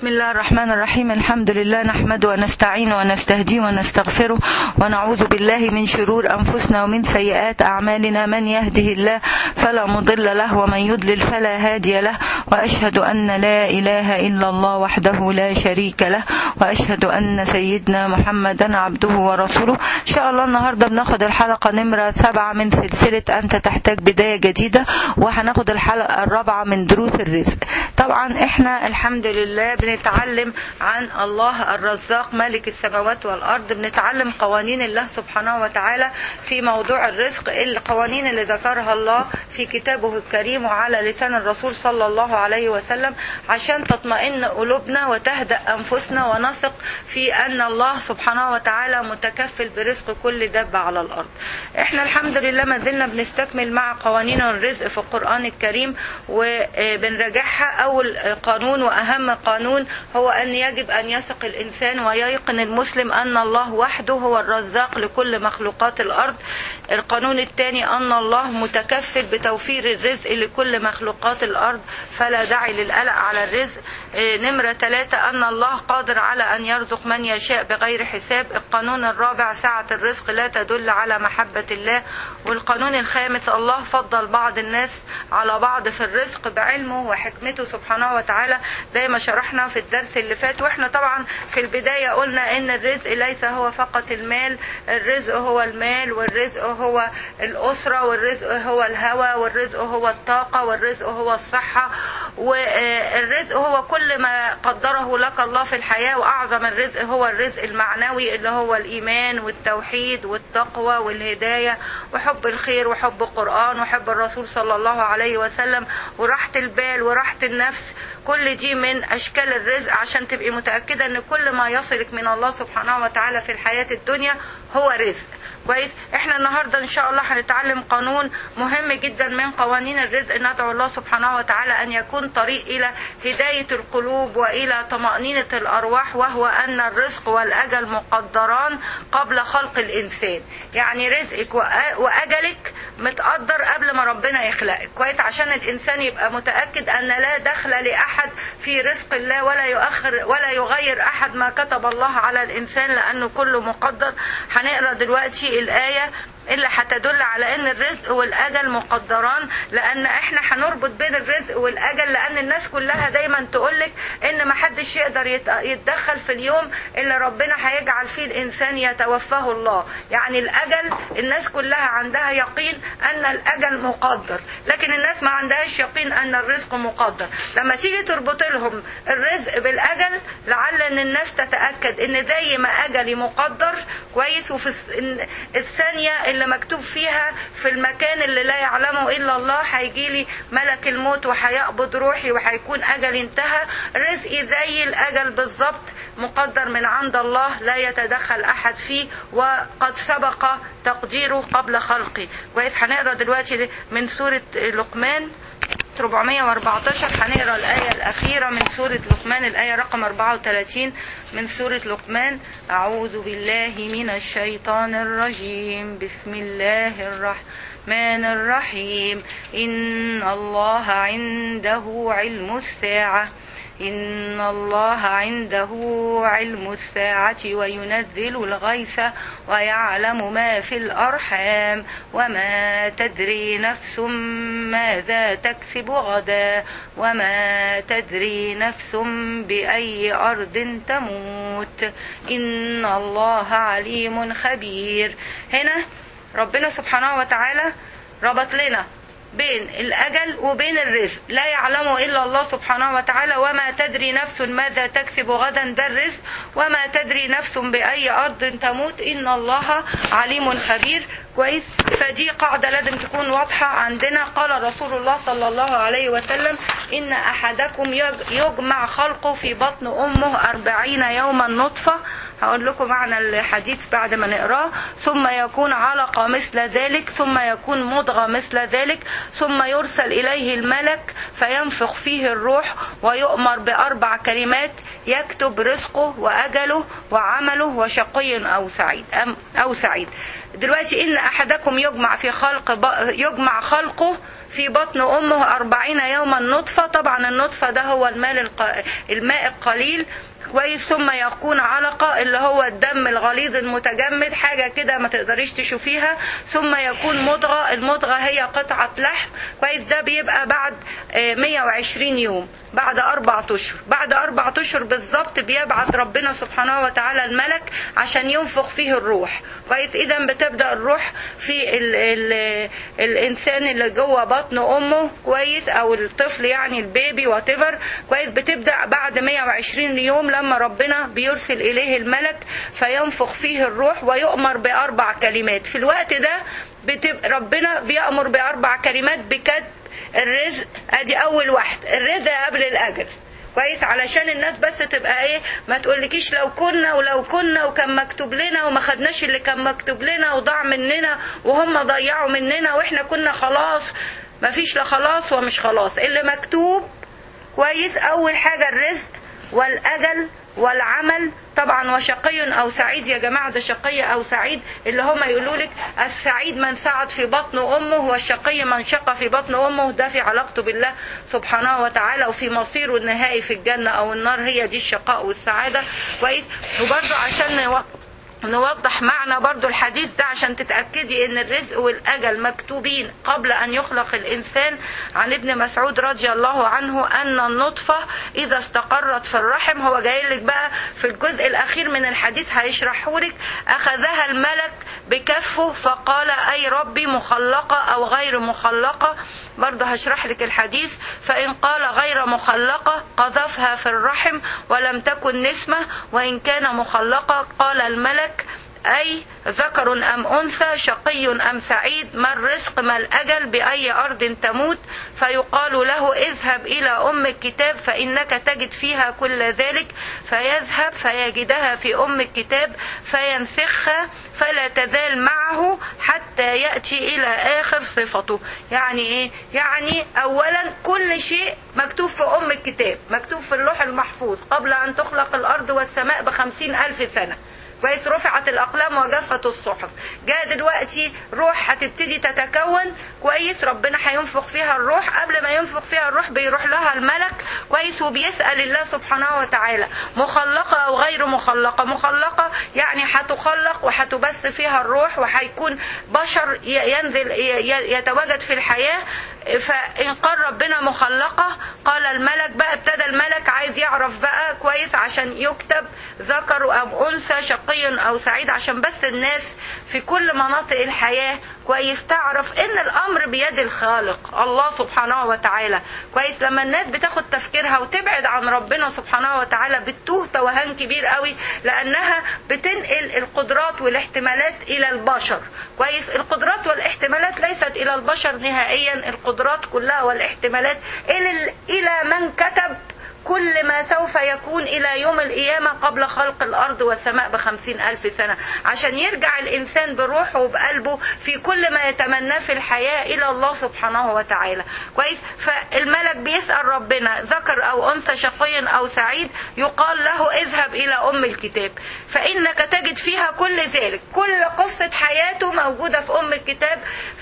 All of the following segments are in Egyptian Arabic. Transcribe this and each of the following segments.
بسم الله الرحمن الرحيم الحمد لله نحمد ونستعين ونستهدي ونستغفره ونعوذ بالله من شرور أنفسنا ومن سيئات أعمالنا من يهده الله فلا مضل له ومن يضلل فلا هادي له وأشهد أن لا إله إلا الله وحده لا شريك له وأشهد أن سيدنا محمدا عبده ورسوله إن شاء الله النهاردة بناخد الحلقة نمرة سبعة من سلسلة أنت تحتاج بداية جديدة وهناخد الحلقة الرابعة من دروس الرزق طبعا احنا الحمد لله بنتعلم عن الله الرزاق مالك السماوات والأرض بنتعلم قوانين الله سبحانه وتعالى في موضوع الرزق القوانين اللي ذكرها الله في كتابه الكريم وعلى لسان الرسول صلى الله عليه وسلم عشان تطمئن قلوبنا وتهدأ أنفسنا ونثق في أن الله سبحانه وتعالى متكفل برزق كل دابة على الأرض احنا الحمد لله ما زلنا بنستكمل مع قوانين الرزق في القرآن الكريم وبنراجعها أول قانون وأهم قانون هو أن يجب أن يثق الإنسان وييقن المسلم أن الله وحده هو الرزاق لكل مخلوقات الأرض القانون الثاني أن الله متكفل بتوفير الرزق لكل مخلوقات الأرض فلا داعي للقلق على الرزق نمرة ثلاثة أن الله قادر على أن يرزق من يشاء بغير حساب القانون الرابع سعة الرزق لا تدل على محبة الله والقانون الخامس الله فضل بعض الناس على بعض في الرزق بعلمه وحكمته سبحانه وتعالى زي ما شرحنا في الدرس اللي فات واحنا طبعا في البداية قلنا ان الرزق ليس هو فقط المال الرزق هو المال والرزق هو الأسرة والرزق هو الهوى والرزق هو الطاقة والرزق هو الصحة والرزق هو كل ما قدره لك الله في الحياة وأعظم الرزق هو الرزق المعنوي اللي هو الإيمان والتوحيد والتقوى والهداية وحب الخير وحب القرآن وحب الرسول صلى الله عليه وسلم وراحة البال وراحة النفس كل دي من أشكال الرزق عشان تبقي متأكدة أن كل ما يصلك من الله سبحانه وتعالى في الحياة الدنيا هو رزق كويس احنا النهارده ان شاء الله هنتعلم قانون مهم جدا من قوانين الرزق ندعو الله سبحانه وتعالى ان يكون طريق الى هدايه القلوب والى طمانينه الارواح وهو ان الرزق والاجل مقدران قبل خلق الانسان يعني رزقك واجلك متقدر قبل ما ربنا يخلقك كويس عشان الانسان يبقى متاكد ان لا دخل لاحد في رزق الله ولا يؤخر ولا يغير احد ما كتب الله على الانسان لانه كله مقدر هنقرا دلوقتي الآية اللي هتدل على ان الرزق والاجل مقدران لان احنا هنربط بين الرزق والاجل لان الناس كلها دايما تقولك ان ما حدش يقدر يتدخل في اليوم اللي ربنا هيجعل فيه الانسان يتوفاه الله يعني الاجل الناس كلها عندها يقين ان الاجل مقدر لكن الناس ما عندهاش يقين ان الرزق مقدر لما تيجي تربط لهم الرزق بالاجل لعل ان الناس تتاكد ان زي ما اجلي مقدر كويس وفي الثانيه اللي مكتوب فيها في المكان اللي لا يعلمه الا الله هيجي لي ملك الموت وهيقبض روحي وهيكون اجلي انتهى رزقي زي الاجل بالظبط مقدر من عند الله لا يتدخل احد فيه وقد سبق تقديره قبل خلقه كويس هنقرا دلوقتي من سوره لقمان 414 هنقرا الآية الأخيرة من سورة لقمان الآية رقم 34 من سورة لقمان أعوذ بالله من الشيطان الرجيم بسم الله الرحمن الرحيم إن الله عنده علم الساعة إن الله عنده علم الساعة وينزل الغيث ويعلم ما في الأرحام وما تدري نفس ماذا تكسب غدا وما تدري نفس بأي أرض تموت إن الله عليم خبير هنا ربنا سبحانه وتعالى ربط لنا بين الأجل وبين الرزق لا يعلمه إلا الله سبحانه وتعالى وما تدري نفس ماذا تكسب غدا ده الرزق وما تدري نفس بأي أرض تموت إن الله عليم خبير كويس فدي قاعدة لازم تكون واضحة عندنا قال رسول الله صلى الله عليه وسلم إن أحدكم يجمع خلقه في بطن أمه أربعين يوما نطفة هقول لكم معنى الحديث بعد ما نقراه ثم يكون علقة مثل ذلك ثم يكون مضغة مثل ذلك ثم يرسل إليه الملك فينفخ فيه الروح ويؤمر بأربع كلمات يكتب رزقه وأجله وعمله وشقي أو سعيد أو سعيد دلوقتي إن أحدكم يجمع في خلق يجمع خلقه في بطن امه أربعين يوما نطفه طبعا النطفه ده هو الماء الق... الماء القليل كويس ثم يكون علقة اللي هو الدم الغليظ المتجمد حاجة كده ما تقدريش تشوفيها ثم يكون مضغة المضغة هي قطعة لحم كويس ده بيبقى بعد 120 يوم بعد أربعة أشهر بعد أربعة أشهر بالظبط بيبعث ربنا سبحانه وتعالى الملك عشان ينفخ فيه الروح كويس إذا بتبدأ الروح في ال ال الإنسان اللي جوه بطن أمه كويس أو الطفل يعني البيبي واتيفر كويس بتبدأ بعد 120 يوم لما ربنا بيرسل إليه الملك فينفخ فيه الروح ويؤمر بأربع كلمات في الوقت ده بتبقى ربنا بيأمر بأربع كلمات بكتب الرزق ادي اول واحد الرزق قبل الاجر كويس علشان الناس بس تبقى ايه ما تقولكيش لو كنا ولو كنا وكان مكتوب لنا وما خدناش اللي كان مكتوب لنا وضاع مننا وهم ضيعوا مننا واحنا كنا خلاص ما فيش لا خلاص ومش خلاص اللي مكتوب كويس اول حاجة الرزق والاجل والعمل طبعا وشقي او سعيد يا جماعه ده شقي او سعيد اللي هم يقولوا لك السعيد من سعد في بطن امه والشقي من شقى في بطن امه ده في علاقته بالله سبحانه وتعالى وفي مصيره النهائي في الجنه او النار هي دي الشقاء والسعاده كويس وبرده عشان نوضح معنى برضو الحديث ده عشان تتأكدي ان الرزق والأجل مكتوبين قبل أن يخلق الإنسان عن ابن مسعود رضي الله عنه أن النطفة إذا استقرت في الرحم هو جاي لك بقى في الجزء الأخير من الحديث هيشرحه لك أخذها الملك بكفه فقال أي ربي مخلقة أو غير مخلقة برضه هشرح لك الحديث فإن قال غير مخلقة قذفها في الرحم ولم تكن نسمة وإن كان مخلقة قال الملك أي ذكر أم أنثى شقي أم سعيد ما الرزق ما الأجل بأي أرض تموت فيقال له اذهب إلى أم الكتاب فإنك تجد فيها كل ذلك فيذهب فيجدها في أم الكتاب فينسخها فلا تزال معه حتى يأتي إلى آخر صفته يعني إيه؟ يعني أولا كل شيء مكتوب في أم الكتاب مكتوب في اللوح المحفوظ قبل أن تخلق الأرض والسماء بخمسين ألف سنة كويس رفعت الاقلام وجفت الصحف جاء دلوقتي روح هتبتدي تتكون كويس ربنا هينفخ فيها الروح قبل ما ينفخ فيها الروح بيروح لها الملك كويس وبيسال الله سبحانه وتعالى مخلقه او غير مخلقه مخلقه يعني هتخلق وهتبث فيها الروح وهيكون بشر ينزل يتواجد في الحياه فإن قال ربنا مخلقة قال الملك بقى ابتدى الملك عايز يعرف بقى كويس عشان يكتب ذكر أو أنثى شقي أو سعيد عشان بس الناس في كل مناطق الحياة كويس تعرف ان الامر بيد الخالق الله سبحانه وتعالى كويس لما الناس بتاخد تفكيرها وتبعد عن ربنا سبحانه وتعالى بتوه توهان كبير قوي لانها بتنقل القدرات والاحتمالات الى البشر كويس القدرات والاحتمالات ليست الى البشر نهائيا القدرات كلها والاحتمالات الى الى من كتب كل ما سوف يكون إلى يوم القيامة قبل خلق الأرض والسماء بخمسين ألف سنة عشان يرجع الإنسان بروحه وبقلبه في كل ما يتمناه في الحياة إلى الله سبحانه وتعالى كويس فالملك بيسأل ربنا ذكر أو أنثى شقي أو سعيد يقال له اذهب إلى أم الكتاب فإنك تجد فيها كل ذلك كل قصة حياته موجودة في أم الكتاب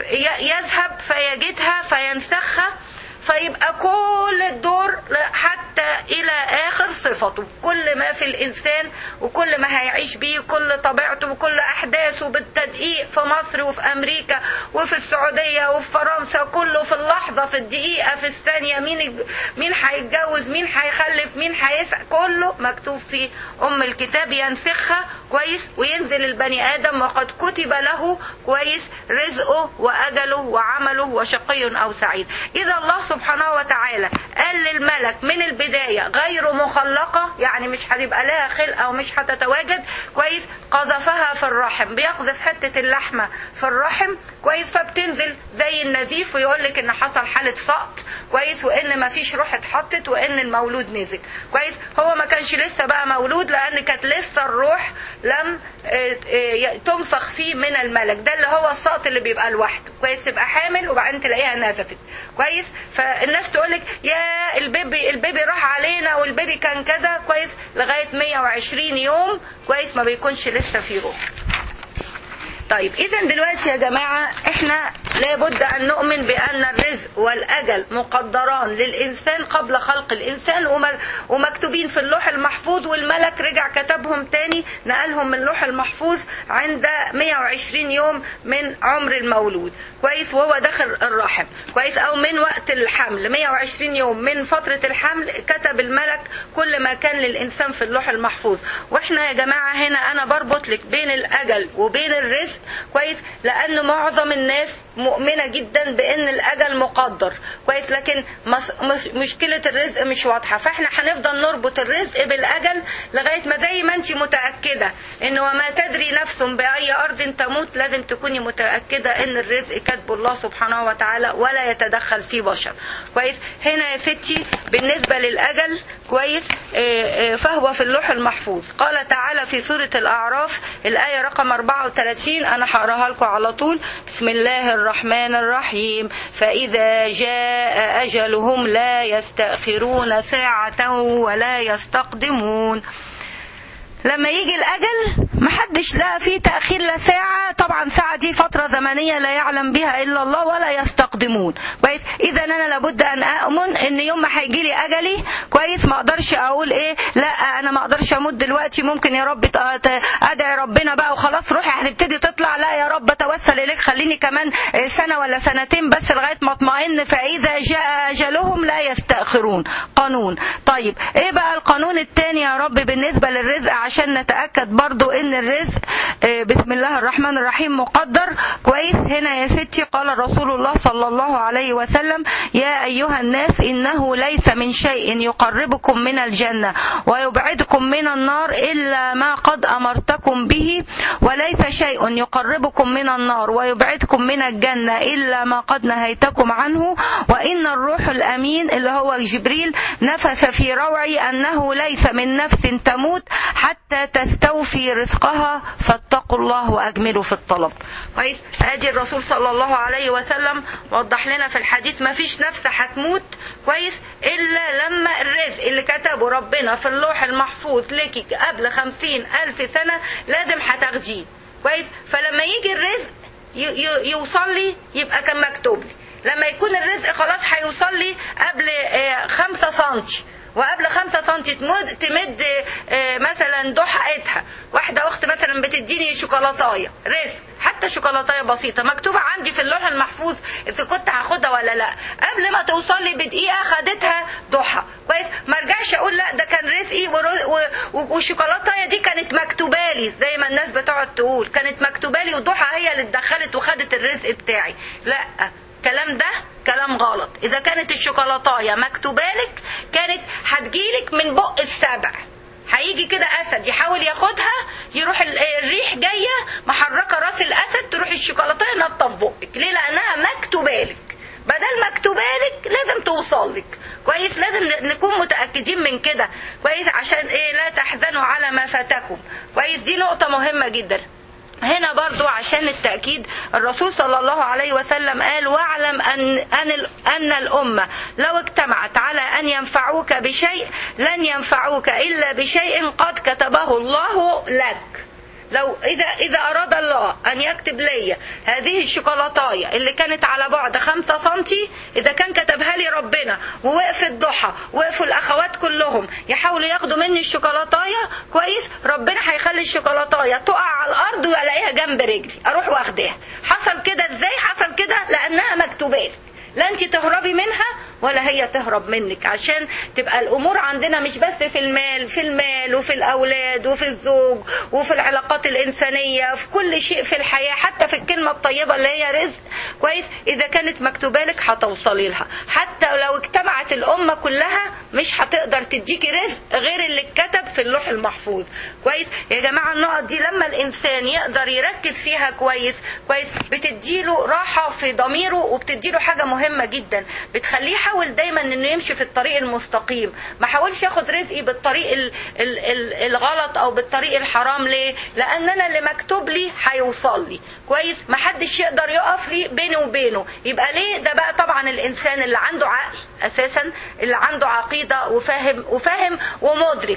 يذهب فيجدها فينسخها فيبقى كل الدور حتى الى اخر صفته كل ما في الانسان وكل ما هيعيش بيه كل طبيعته وكل احداثه بالتدقيق في مصر وفي امريكا وفي السعوديه وفي فرنسا كله في اللحظه في الدقيقه في الثانيه مين مين هيتجوز مين هيخلف مين هيسعى كله مكتوب في ام الكتاب ينسخها كويس وينزل البني ادم وقد كتب له كويس رزقه واجله وعمله وشقي او سعيد اذا الله سبحانه وتعالى قال للملك من البداية غير مخلقة يعني مش هتبقى لها خلق أو مش هتتواجد كويس قذفها في الرحم بيقذف حتة اللحمة في الرحم كويس فبتنزل زي النزيف ويقول لك إن حصل حالة سقط كويس وإن ما فيش روح اتحطت وإن المولود نزل كويس هو ما كانش لسه بقى مولود لأن كانت لسه الروح لم تنفخ فيه من الملك ده اللي هو السقط اللي بيبقى لوحده كويس تبقى حامل وبعدين تلاقيها نزفت كويس فالناس تقول لك يا البيبي البيبي راح علينا والبيبي كان كذا كويس لغايه 120 يوم كويس ما بيكونش لسه في روح طيب اذا دلوقتي يا جماعه احنا لابد ان نؤمن بان الرزق والاجل مقدران للانسان قبل خلق الانسان وم- ومكتوبين في اللوح المحفوظ والملك رجع كتبهم تاني نقلهم من اللوح المحفوظ عند 120 يوم من عمر المولود كويس وهو داخل الرحم كويس او من وقت الحمل 120 يوم من فتره الحمل كتب الملك كل ما كان للانسان في اللوح المحفوظ واحنا يا جماعه هنا انا بربط لك بين الاجل وبين الرزق كويس لان معظم الناس مؤمنه جدا بان الاجل مقدر كويس لكن مس مش مشكله الرزق مش واضحه فاحنا هنفضل نربط الرزق بالاجل لغايه ما زي ما انت متاكده ان وما تدري نفس باي ارض تموت لازم تكوني متاكده ان الرزق كاتبه الله سبحانه وتعالى ولا يتدخل فيه بشر كويس هنا يا ستي بالنسبه للاجل كويس آه، آه، فهو في اللوح المحفوظ قال تعالى في سوره الاعراف الايه رقم 34 انا هقراها لكم على طول بسم الله الرحمن الرحيم فاذا جاء اجلهم لا يستاخرون ساعه ولا يستقدمون لما يجي الاجل محدش لا في تاخير لا ساعه طبعا ساعه دي فتره زمنيه لا يعلم بها الا الله ولا يستقدمون كويس اذا انا لابد ان اؤمن ان يوم ما هيجي لي اجلي كويس ما اقدرش اقول ايه لا انا ما اقدرش اموت دلوقتي ممكن يا رب ت- ت- ادعي ربنا بقى وخلاص روحي هتبتدي تطلع لا يا رب اتوسل اليك خليني كمان آه، سنه ولا سنتين بس لغايه ما اطمئن فاذا جاء اجلهم لا يستاخرون قانون طيب ايه بقى القانون الثاني يا رب بالنسبه للرزق عشان نتاكد برضو ان الرزق آه، بسم الله الرحمن الرحيم مقدر كويس هنا يا ستي قال رسول الله صلى الله عليه وسلم يا ايها الناس انه ليس من شيء يقربكم من الجنه ويبعدكم من النار الا ما قد امرتكم به وليس شيء يقربكم من النار ويبعدكم من الجنه الا ما قد نهيتكم عنه وان الروح الامين اللي هو جبريل نفث في روعي انه ليس من نفس تموت حتى تستوفي رزقها فاتقوا الله واجملوا في الطلب كويس ادي الرسول صلى الله عليه وسلم وضح لنا في الحديث ما فيش نفس هتموت كويس الا لما الرزق اللي كتبه ربنا في اللوح المحفوظ لك قبل خمسين الف سنه لازم هتاخديه كويس فلما يجي الرزق ي- ي- يوصل لي يبقى كان مكتوب لي لما يكون الرزق خلاص هيوصل لي قبل آه، خمسة سنتي وقبل خمسة سنتي تمد, تمد آه، مثلا ضحقتها واحدة أخت مثلا بتديني شوكولاتاية رزق حتى شوكولاتاية بسيطة مكتوبة عندي في اللوح المحفوظ إذا كنت هاخدها ولا لا قبل ما توصل لي بدقيقة خدتها ضحى كويس ما ارجعش أقول لا ده كان رزقي ورز- و- و- والشوكولاتاية دي كانت مكتوبة لي زي ما الناس بتقعد تقول كانت مكتوبة لي وضحى هي اللي اتدخلت وخدت الرزق بتاعي لا الكلام ده كلام غلط اذا كانت الشوكولاتايه مكتوبه لك كانت هتجيلك من بق السبع هيجي كده اسد يحاول ياخدها يروح ال- الريح جايه محركه راس الاسد تروح الشوكولاتايه نطه في بقك ليه لانها مكتوبه لك بدل مكتوبه لك لازم توصل لك كويس لازم ن- نكون متاكدين من كده كويس عشان ايه لا تحزنوا على ما فاتكم كويس دي نقطه مهمه جدا هنا برضو عشان التأكيد الرسول صلى الله عليه وسلم قال واعلم أن, أن, ال- أن الأمة لو اجتمعت على أن ينفعوك بشيء لن ينفعوك إلا بشيء قد كتبه الله لك لو اذا اذا اراد الله ان يكتب لي هذه الشوكولاتايه اللي كانت على بعد خمسة سنتي اذا كان كتبها لي ربنا ووقف الضحى وقفوا الاخوات كلهم يحاولوا ياخدوا مني الشوكولاتايه كويس ربنا هيخلي الشوكولاتايه تقع على الارض والاقيها جنب رجلي اروح واخداها حصل كده ازاي حصل كده لانها مكتوبه لي لا انت تهربي منها ولا هي تهرب منك عشان تبقى الامور عندنا مش بس في المال في المال وفي الاولاد وفي الزوج وفي العلاقات الانسانيه في كل شيء في الحياه حتى في الكلمه الطيبه اللي هي رزق كويس اذا كانت مكتوبه لك هتوصلي لها حتى لو اجتمعت الامه كلها مش هتقدر تديكي رزق غير اللي اتكتب في اللوح المحفوظ كويس يا جماعه النقط دي لما الانسان يقدر يركز فيها كويس كويس بتديله راحه في ضميره وبتديله حاجه مهمه جدا بتخليه يحاول دايما انه يمشي في الطريق المستقيم ما حاولش ياخد رزقي بالطريق ال ال ال الغلط او بالطريق الحرام ليه لان انا اللي مكتوب لي هيوصل لي كويس ما حدش يقدر يقف لي بيني وبينه يبقى ليه ده بقى طبعا الانسان اللي عنده عقل اساسا اللي عنده عقيده وفاهم وفاهم ومدرك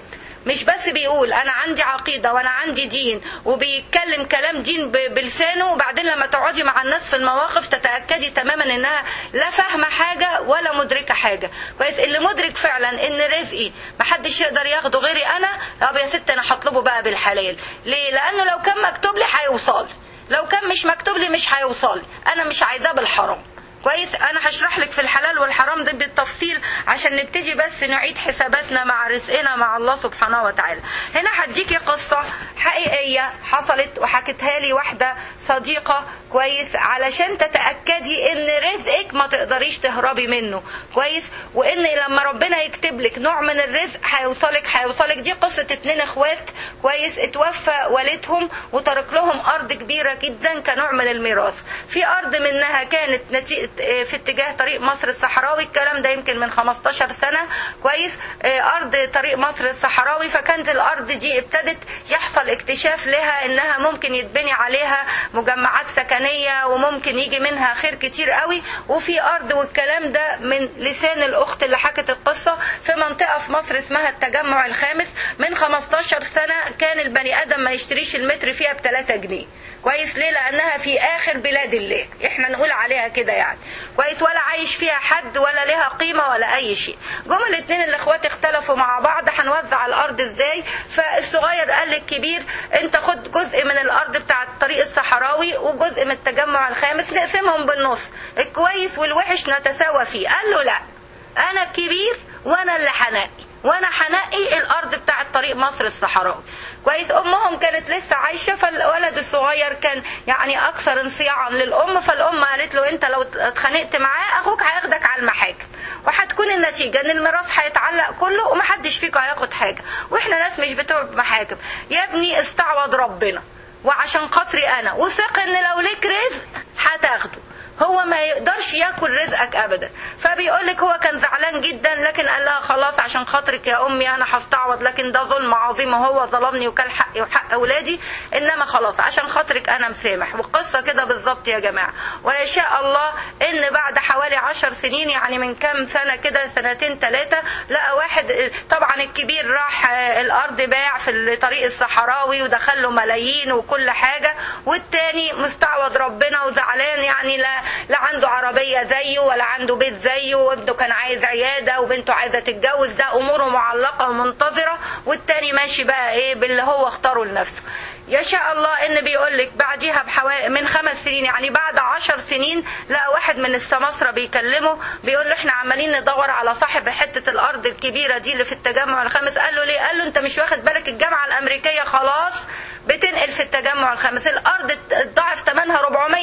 مش بس بيقول انا عندي عقيده وانا عندي دين وبيتكلم كلام دين ب- بلسانه وبعدين لما تقعدي مع الناس في المواقف تتاكدي تماما انها لا فاهمه حاجه ولا مدركه حاجه كويس اللي مدرك فعلا ان رزقي محدش يقدر ياخده غيري انا طب يا ست انا هطلبه بقى بالحلال ليه لانه لو كان مكتوب لي هيوصل لو كان مش مكتوب لي مش هيوصل انا مش عايزاه بالحرام كويس انا هشرح لك في الحلال والحرام ده بالتفصيل عشان نبتدي بس نعيد حساباتنا مع رزقنا مع الله سبحانه وتعالى هنا هديكي قصة حقيقية حصلت وحكتها لي واحدة صديقة كويس علشان تتأكدي ان رزقك ما تقدريش تهربي منه كويس وان لما ربنا يكتب لك نوع من الرزق هيوصلك هيوصلك دي قصة اتنين اخوات كويس اتوفى والدهم وترك لهم ارض كبيرة جدا كنوع من الميراث في ارض منها كانت نتيجة في اتجاه طريق مصر الصحراوي الكلام ده يمكن من 15 سنة كويس ارض طريق مصر الصحراوي فكانت الارض دي ابتدت يحصل اكتشاف لها انها ممكن يتبني عليها مجمعات سكنية وممكن يجي منها خير كتير قوي وفي ارض والكلام ده من لسان الاخت اللي حكت القصة في منطقة في مصر اسمها التجمع الخامس من 15 سنة كان البني ادم ما يشتريش المتر فيها ب 3 جنيه كويس ليه لانها في اخر بلاد الله احنا نقول عليها كده يعني كويس ولا عايش فيها حد ولا لها قيمه ولا اي شيء جم الاثنين الاخوات اختلفوا مع بعض هنوزع الارض ازاي فالصغير قال للكبير انت خد جزء من الارض بتاع الطريق الصحراوي وجزء من التجمع الخامس نقسمهم بالنص الكويس والوحش نتساوى فيه قال له لا انا الكبير وانا اللي هنقي وانا هنقي الارض بتاعه طريق مصر الصحراوي كويس امهم كانت لسه عايشه فالولد الصغير كان يعني اكثر انصياعا للام فالام قالت له انت لو اتخانقت معاه اخوك هياخدك على المحاكم وهتكون النتيجه ان الميراث هيتعلق كله ومحدش فيكم هياخد حاجه واحنا ناس مش بتوع محاكم يا ابني استعوض ربنا وعشان خاطري انا وثق ان لو ليك رزق هتاخده هو ما يقدرش ياكل رزقك ابدا فبيقول لك هو كان زعلان جدا لكن قال لها خلاص عشان خاطرك يا امي انا هستعوض لكن ده ظلم عظيم وهو ظلمني وكل حقي وحق اولادي انما خلاص عشان خاطرك انا مسامح والقصه كده بالظبط يا جماعه ويشاء الله ان بعد حوالي عشر سنين يعني من كام سنه كده سنتين ثلاثه لقى واحد طبعا الكبير راح الارض باع في الطريق الصحراوي ودخل له ملايين وكل حاجه والتاني مستعوض ربنا وزعلان يعني لا لا عنده عربية زيه ولا عنده بيت زيه وابنه كان عايز عيادة وبنته عايزة تتجوز ده أموره معلقة ومنتظرة والتاني ماشي بقى إيه باللي هو اختاره لنفسه يشاء الله إن بيقول لك بعديها بحوالي من خمس سنين يعني بعد عشر سنين لقى واحد من السماسرة بيكلمه بيقول له إحنا عمالين ندور على صاحب حتة الأرض الكبيرة دي اللي في التجمع الخامس قال له ليه؟ قال له أنت مش واخد بالك الجامعة الأمريكية خلاص بتنقل في التجمع الخامس الأرض ضعف ثمنها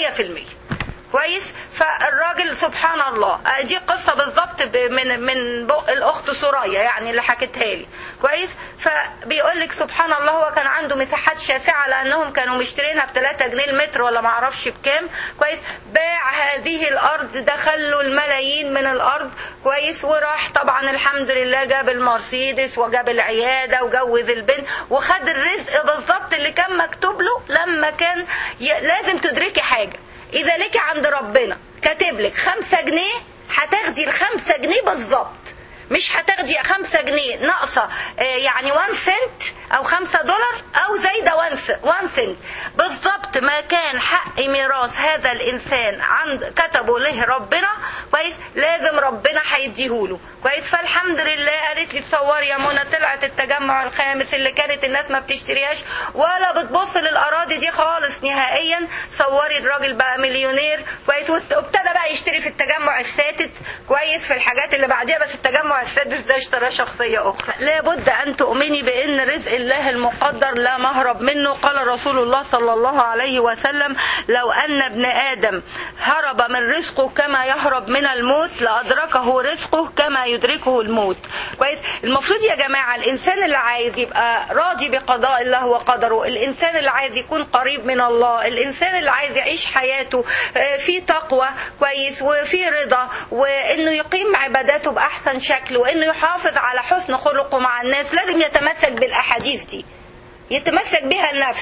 400% كويس فالراجل سبحان الله دي قصة بالظبط من من بق الأخت سوريا يعني اللي حكتها لي كويس فبيقول لك سبحان الله هو كان عنده مساحات شاسعة لأنهم كانوا مشترينها ب 3 جنيه المتر ولا ما اعرفش بكام كويس باع هذه الأرض دخل له الملايين من الأرض كويس وراح طبعا الحمد لله جاب المرسيدس وجاب العيادة وجوز البنت وخد الرزق بالظبط اللي كان مكتوب له لما كان ي... لازم تدركي حاجة إذا لك عند ربنا كاتب لك خمسة جنيه هتاخدي الخمسة جنيه بالظبط مش هتاخدي خمسة جنيه ناقصة يعني 1 سنت أو خمسة دولار أو زايدة 1 سنت بالظبط ما كان حق ميراث هذا الإنسان عند كتبه له ربنا كويس لازم ربنا هيديهوله كويس فالحمد لله قالت لي تصوري يا منى طلعت التجمع الخامس اللي كانت الناس ما بتشتريهاش ولا بتبص للأراضي دي خالص نهائيا صوري الراجل بقى مليونير كويس وابتدى بقى يشتري في التجمع السادس كويس في الحاجات اللي بعديها بس التجمع السادس ده اشتراه شخصية أخرى لابد أن تؤمني بأن رزق الله المقدر لا مهرب منه قال رسول الله صلى الله عليه وسلم لو أن ابن آدم هرب من رزقه كما يهرب من الموت لأدركه رزقه كما يدركه الموت كويس المفروض يا جماعة الإنسان اللي عايز يبقى راضي بقضاء الله وقدره الإنسان اللي عايز يكون قريب من الله الإنسان اللي عايز يعيش حياته في تقوى كويس وفي رضا وإنه يقيم عباداته بأحسن شكل وإنه يحافظ على حسن خلقه مع الناس لازم يتمسك بالأحاديث دي يتمسك بها لنفسه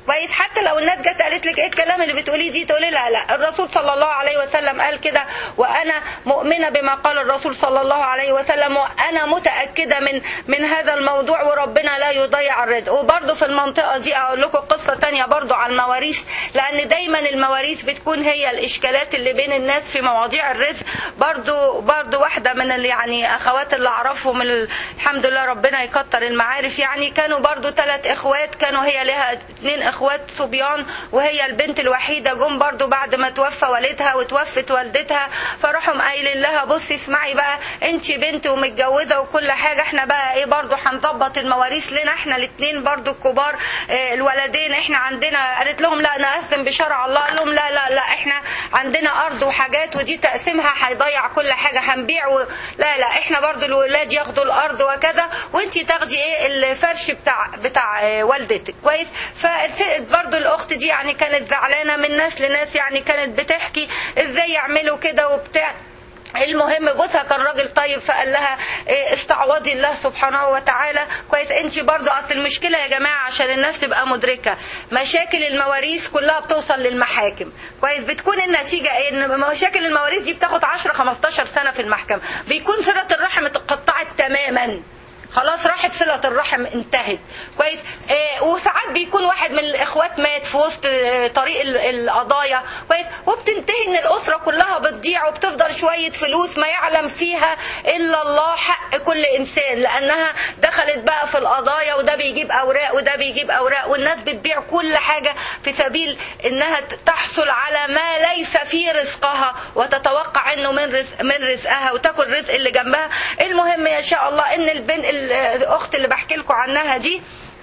كويس حتى لو الناس جت قالت لك ايه الكلام اللي بتقوليه دي تقولي لا لا الرسول صلى الله عليه وسلم قال كده وانا مؤمنه بما قال الرسول صلى الله عليه وسلم وانا متاكده من من هذا الموضوع وربنا لا يضيع الرزق وبرده في المنطقه دي اقول لكم قصه تانية برضو عن المواريث لان دايما المواريث بتكون هي الاشكالات اللي بين الناس في مواضيع الرزق برضو برضو واحده من اللي يعني اخوات اللي اعرفهم الحمد لله ربنا يكتر المعارف يعني كانوا برضو ثلاث اخوات كانوا هي لها اثنين اخوات صبيان وهي البنت الوحيده جم برضو بعد ما توفى والدها وتوفت والدتها فراحوا قايلين لها بصي اسمعي بقى انت بنت ومتجوزه وكل حاجه احنا بقى ايه برضو هنظبط المواريث لنا احنا الاثنين برضو الكبار اه الولدين احنا عندنا قالت لهم لا نقسم بشرع الله قال لهم لا لا لا احنا عندنا ارض وحاجات ودي تقسيمها هيضيع كل حاجه هنبيع و... لا لا احنا برضو الولاد ياخدوا الارض وكذا وانت تاخدي ايه الفرش بتاع بتاع اه والدتك كويس فبرضو الاخت دي يعني كانت زعلانه من ناس لناس يعني كانت بتحكي ازاي يعملوا كده وبتاع المهم جوزها كان راجل طيب فقال لها استعوضي الله سبحانه وتعالى كويس انت برضو اصل المشكله يا جماعه عشان الناس تبقى مدركه مشاكل المواريث كلها بتوصل للمحاكم كويس بتكون النتيجه ايه ان مشاكل المواريث دي بتاخد 10 15 سنه في المحكمه بيكون صله الرحم اتقطعت تماما خلاص راحت صلة الرحم انتهت كويس آه وساعات بيكون واحد من الاخوات مات في وسط آه طريق القضايا كويس وبتنتهي ان الاسرة كلها بتضيع وبتفضل شوية فلوس ما يعلم فيها الا الله حق كل انسان لانها دخلت بقى في القضايا وده بيجيب اوراق وده بيجيب اوراق والناس بتبيع كل حاجة في سبيل انها تحصل على ما ليس في رزقها وتتوقع انه من رزق من رزقها وتاكل رزق اللي جنبها المهم يا شاء الله ان البنت الاخت اللي بحكي لكم عنها دي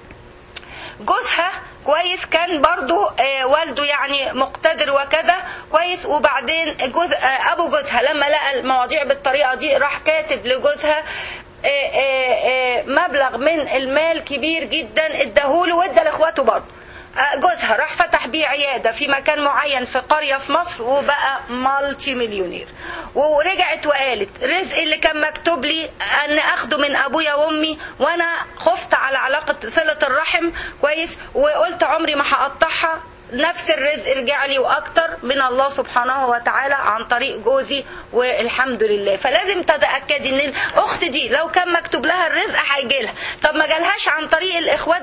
جوزها كويس كان برضو آه والده يعني مقتدر وكذا كويس وبعدين جوز آه ابو جوزها لما لقى المواضيع بالطريقه دي راح كاتب لجوزها آه مبلغ من المال كبير جدا اداهوله وادى لاخواته برضه جوزها راح فتح بيه عياده في مكان معين في قريه في مصر وبقى مالتي مليونير ورجعت وقالت رزق اللي كان مكتوب لي ان اخده من ابويا وامي وانا خفت على علاقه صله الرحم كويس وقلت عمري ما هقطعها نفس الرزق رجع لي واكتر من الله سبحانه وتعالى عن طريق جوزي والحمد لله فلازم تتاكدي ان الاخت دي لو كان مكتوب لها الرزق هيجي لها طب ما جالهاش عن طريق الاخوات